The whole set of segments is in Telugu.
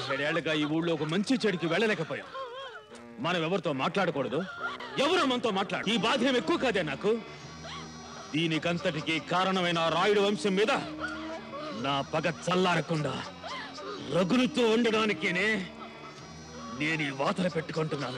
పదిహేడేళ్లుగా ఈ ఊళ్ళో ఒక మంచి చెడికి వెళ్ళలేకపోయాం మనం ఎవరితో మాట్లాడకూడదు ఎవరు మనతో మాట్లాడు ఈ బాధ ఏం ఎక్కువ కాదే నాకు దీనికంతటికి కారణమైన ఆ రాయుడు వంశం మీద నా పగ చల్లారకుండా రగులుతూ ఉండడానికేనే నేను ఈ వాతలు పెట్టుకుంటున్నాను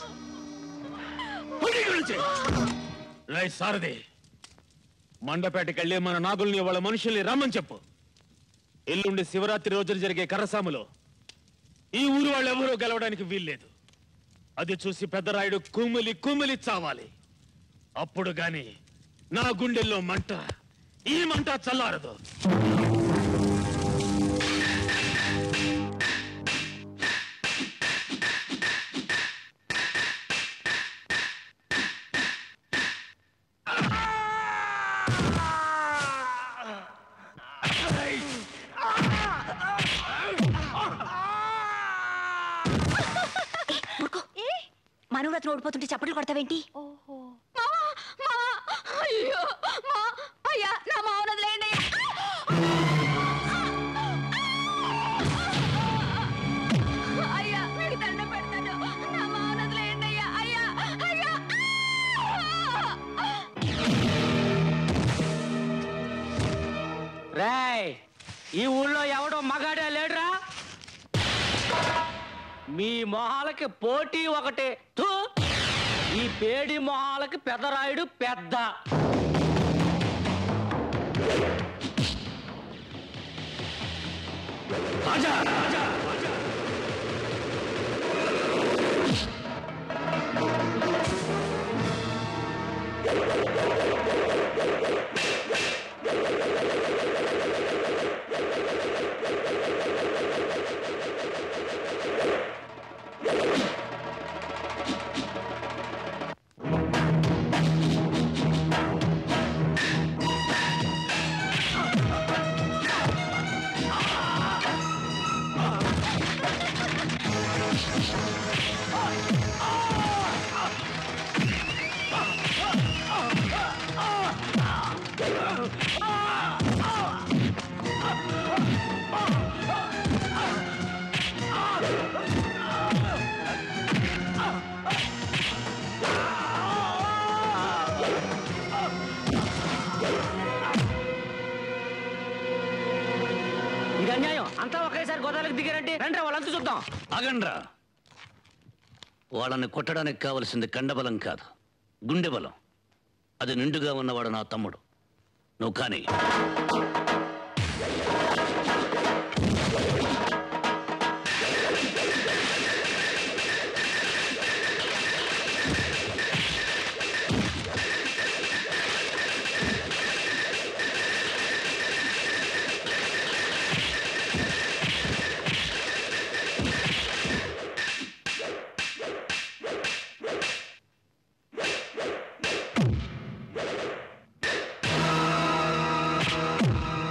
పొడి గురించి. రేయ్ సారథి మండపేటకెళ్ళి మన నాగుల్ని వాళ్ళ మనుషుల్ని రమ్మని చెప్పు ఎల్లుండి శివరాత్రి రోజున జరిగే కర్రసాములో ఈ ఊరు వాళ్ళు ఎవరూ గెలవడానికి వీల్లేదు అది చూసి పెద్దరాయుడు కుమిలి కుమిలి చావాలి అప్పుడు గాని నా గుండెల్లో మంట ఈ మంట చల్లారదు ఊరుకో మనవరత్న ఓడిపోతుంటే చప్పట్లు కొడతావేంటి అయ్యో మా అయ్యా నా మావనదిలేండి అయ్యా మీకు దండ పెడతాను నా మావనదిలేండి అయ్యా అయ్యా అయ్యా రేయ్ ఈ ఊళ్ళో ఎవడో మగాడే లేడురా మీ మొహాలకి పోటీ ఒకటే థూ ఈ పేడి మొహాలకి పెద్దరాయుడు పెద్ద ఇది అన్యాయం అంతా ఒకేసారి గోదావరికి దిగారంటే రండి వాళ్ళంతా చూద్దాం అగండ్రా వాళ్ళని కొట్టడానికి కావలసింది కండబలం కాదు గుండె బలం అది నిండుగా ఉన్నవాడు నా తమ్ముడు నువ్వు కానీ ఆ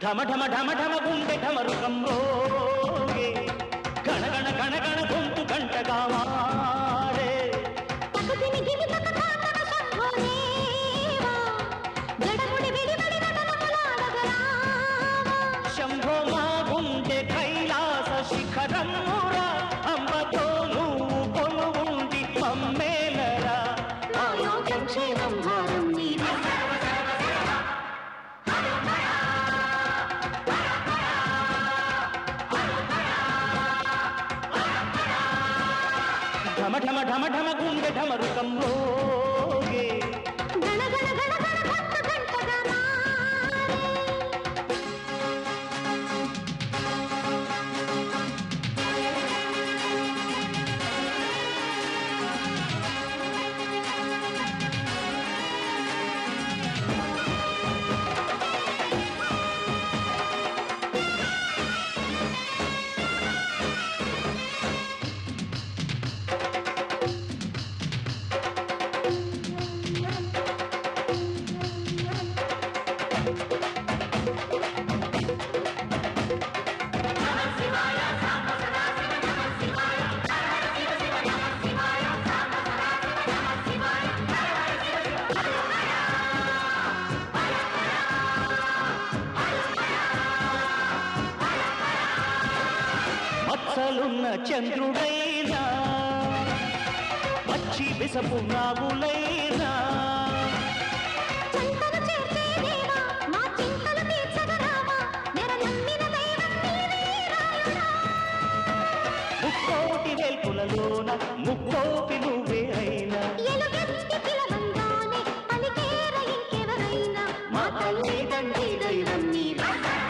ఢమ ఢమ ఢమ ఢమ గుండె ఢమరుకం రోగే గణ గణ గణ గణ గొంతు గంటగా మారే తకదిమి గిమి తక తాతన శంభోదేవా జడముడి విడివడి నటనములాడగరావా శంభో మా గుండె కైలాస శిఖరమురా అంబతో నువ్వు కొలువుండి మమ్మేలరా ఆయోగం క్షేమం భారం నీది ఢమ ఢమ ఢమ ఢమ గుండె ఢమరుకం రోగే గణ గణ గణ గణ గంట గంటగా మారే మచ్చలున్న చంద్రుడైనా పచ్చి బిసపు నాగులైనా చంతను చేర్చే దేవా మా చింతలు తీర్చగరావా నెర నమ్మిన దైవం నీవే రాయుడా ముక్కోటి వెల్పులలోన ముక్కోటి నువ్వే అయినా ఎలుగెత్తి పిలవంగానే పలికేర ఇంకెవరైనా మా తల్లి తండ్రి దైవం నీవే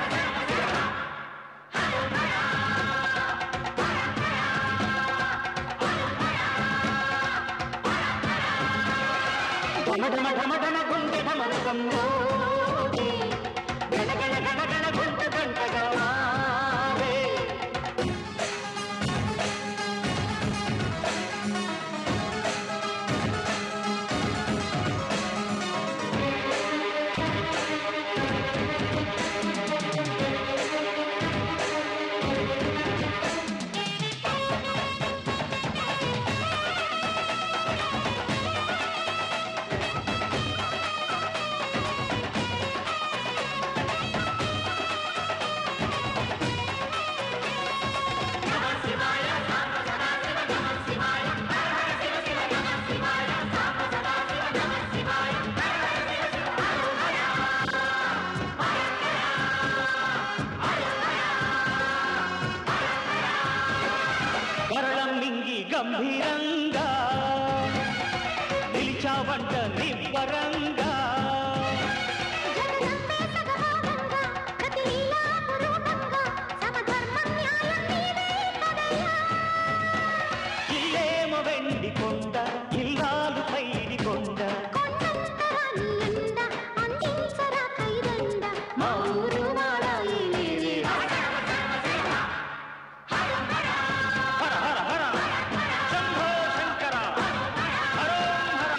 ఢమ ఢమ ఢమ ఢమ గుండె ఢమరుకం మోగే. గణ గణ గణ గణ గొంతు గంటగా మారే. మరళం మింగి గంభీరంగా నిలిచావంట నిబ్బరంగా జగదంబే సగభాగంగా ప్రతి లీలా పురూపంగా సమధర్మ న్యాయం నీవే కదయ్యా ఇల్లేమ వెండి కొండ ఇల్లాలు పైడి కొండ కొండంతరా నీ అండ అందించరా కైదండ మా ఊరు వాడాయి నీవే హర హర హర శంభో శంకర హరోం హర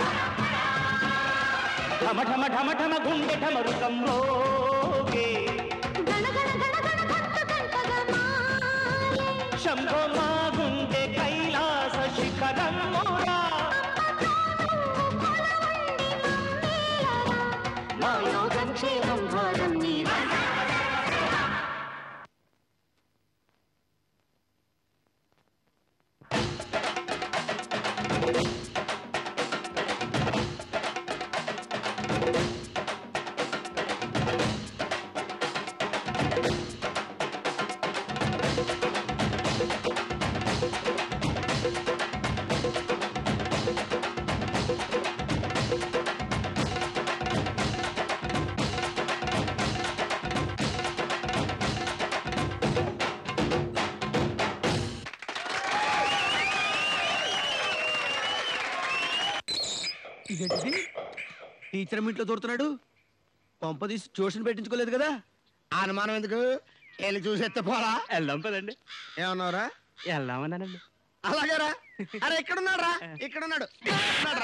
ఢమ ఢమ ఢమ ఢమ గుండె ఢమరుకం రోగే గణ గణ గణ గణ గంట గంటగా మారే శంభో మా గుండె కైలాస శిఖరమురా మా యోగం క్షేమం భారం నీవే ఇదేంటిది టీచర్ ఇంట్లో దొరుకుతున్నాడు కొంప తీసి ట్యూషన్ పెట్టించుకోలేదు కదా అనుమానం ఎందుకు వెళ్ళి చూసేస్తే పోరా వెళ్దాం పదండి ఏమన్నావురా వెళ్దామన్నానండి అలాగేరా అరే ఎక్కడున్నాడు రా ఇక్కడున్నాడు